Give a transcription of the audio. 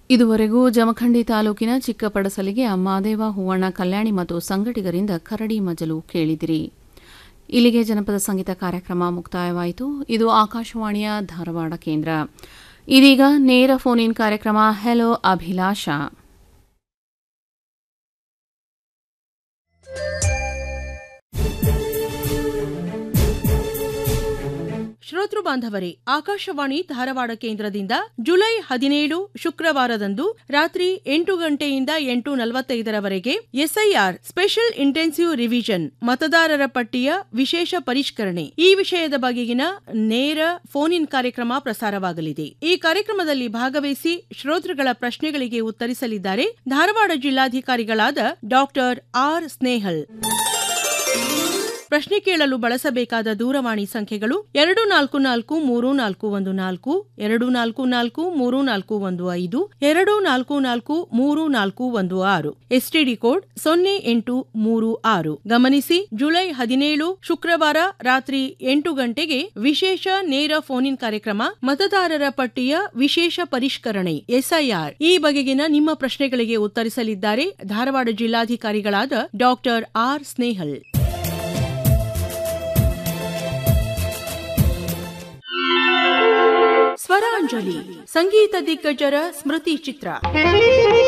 ಇದುವರೆಗೂ ಜಮಖಂಡಿ ತಾಲೂಕಿನ ಚಿಕ್ಕಪಡಸಲಿಗೆ ಮಾದೇವ ಹೂವಣ್ಣ ಕಲ್ಯಾಣಿ ಮತ್ತು ಸಂಗಡಿಗರಿಂದ ಕರಡಿ ಮಜಲು ಕೇಳಿದಿರಿ ಇಲ್ಲಿಗೆ ಜನಪದ ಸಂಗೀತ ಕಾರ್ಯಕ್ರಮ ಮುಕ್ತಾಯವಾಯಿತು ಇದು ಆಕಾಶವಾಣಿಯ ಧಾರವಾಡ ಕೇಂದ್ರ ಇದೀಗ ನೇರ ಫೋನ್ ಇನ್ ಕಾರ್ಯಕ್ರಮ ಹೆಲೋ ಅಭಿಲಾಷಾ ಶ್ರೋತೃ ಬಾಂಧವರೇ ಆಕಾಶವಾಣಿ ಧಾರವಾಡ ಕೇಂದ್ರದಿಂದ ಜುಲೈ ಹದಿನೇಳು ಶುಕ್ರವಾರದಂದು ರಾತ್ರಿ ಎಂಟು ಗಂಟೆಯಿಂದ ಎಂಟು ನಲವತ್ತೈದರವರೆಗೆ ಎಸ್ಐಆರ್ ಸ್ಪೆಷಲ್ ಇಂಟೆನ್ಸಿವ್ ರಿವಿಷನ್ ಮತದಾರರ ಪಟ್ಟಿಯ ವಿಶೇಷ ಪರಿಷ್ಕರಣೆ ಈ ವಿಷಯದ ಬಗೆಗಿನ ನೇರ ಫೋನ್ ಇನ್ ಕಾರ್ಯಕ್ರಮ ಪ್ರಸಾರವಾಗಲಿದೆ ಈ ಕಾರ್ಯಕ್ರಮದಲ್ಲಿ ಭಾಗವಹಿಸಿ ಶ್ರೋತೃಗಳ ಪ್ರಶ್ನೆಗಳಿಗೆ ಉತ್ತರಿಸಲಿದ್ದಾರೆ ಧಾರವಾಡ ಜಿಲ್ಲಾಧಿಕಾರಿಗಳಾದ ಡಾಕ್ಟರ್ ಆರ್ ಸ್ನೇಹಲ್ ಪ್ರಶ್ನೆ ಕೇಳಲು ಬಳಸಬೇಕಾದ ದೂರವಾಣಿ ಸಂಖ್ಯೆಗಳು ಎರಡು ನಾಲ್ಕು ನಾಲ್ಕು ಮೂರು ನಾಲ್ಕು ಒಂದು ನಾಲ್ಕು ಎರಡು ನಾಲ್ಕು ನಾಲ್ಕು ಮೂರು ನಾಲ್ಕು ಒಂದು ಐದು ಎರಡು ನಾಲ್ಕು ನಾಲ್ಕು ಮೂರು ನಾಲ್ಕು ಒಂದು ಆರು ಎಸ್ಟಿಡಿ ಕೋಡ್ ಸೊನ್ನೆ ಎಂಟು ಮೂರು ಆರು ಗಮನಿಸಿ ಜುಲೈ ಹದಿನೇಳು ಶುಕ್ರವಾರ ರಾತ್ರಿ ಎಂಟು ಗಂಟೆಗೆ ವಿಶೇಷ ನೇರ ಫೋನ್ ಇನ್ ಕಾರ್ಯಕ್ರಮ ಮತದಾರರ ಪಟ್ಟಿಯ ವಿಶೇಷ ಪರಿಷ್ಕರಣೆ ಎಸ್ಐಆರ್ ಈ ಬಗೆಗಿನ ನಿಮ್ಮ ಪ್ರಶ್ನೆಗಳಿಗೆ ಉತ್ತರಿಸಲಿದ್ದಾರೆ ಧಾರವಾಡ ಜಿಲ್ಲಾಧಿಕಾರಿಗಳಾದ ಡಾಕ್ಟರ್ ಆರ್ ಸ್ನೇಹಲ್ ಸ್ವರಾಂಜಲಿ ಸಂಗೀತ ದಿಗ್ಗಜರ ಸ್ಮೃತಿ ಚಿತ್ರ